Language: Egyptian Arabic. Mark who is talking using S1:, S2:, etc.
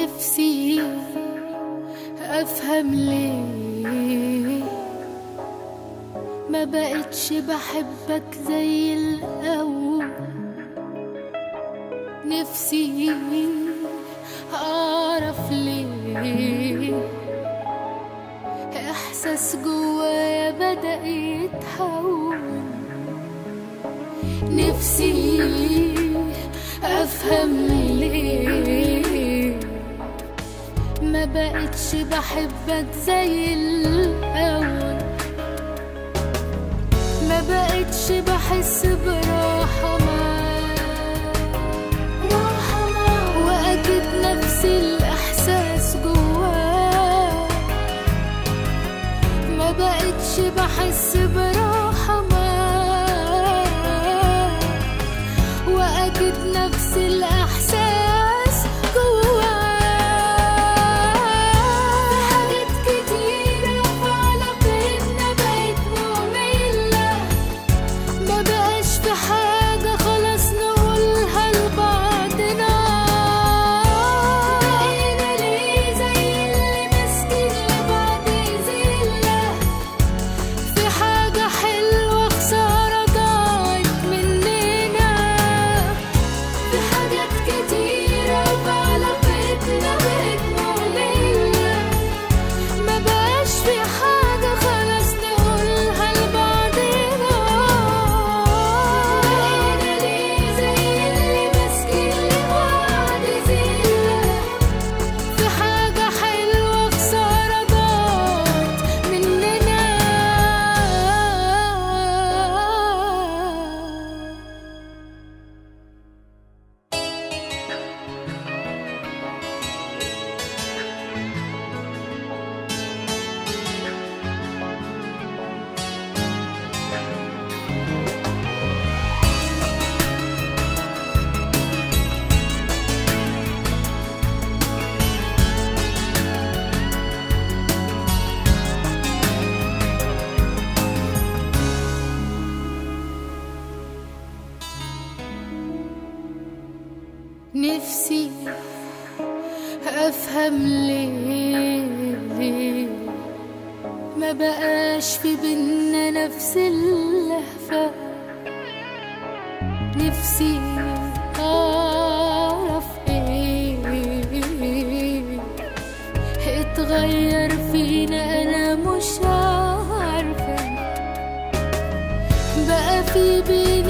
S1: نفسي افهم ليه ما بقتش بحبك زي الاول نفسي اعرف ليه احساس جوايا بدا يتحول نفسي افهم ليه ما بقتش بحبك زي الاول ما بقتش بحس براحة معاك راحة معاك وأكيد نفس الإحساس جواك ما بقتش بحس براحة معاك وأكيد نفس الإحساس جواك حاجات كتيرة في علاقتنا بقت مملة ما بقاش في حاجة خلاص نقولها لبعضنا بقينا ليه زي اللي ماسكين لبعض زلة في حاجة حلوة خسارة ضاعت مننا في حاجات كتيرة في علاقتنا بقت مملة ما بقاش في حاجة خلاص نقولها لبعضنا بقينا ليه زي اللي ماسكين لبعض زلة في حاجة حلوة خسارة ضاعت مننا نفسي افهم ليه ما بقاش في بينا نفس اللهفة نفسي اعرف ايه اتغير فينا انا مش عارفة بقى في بينا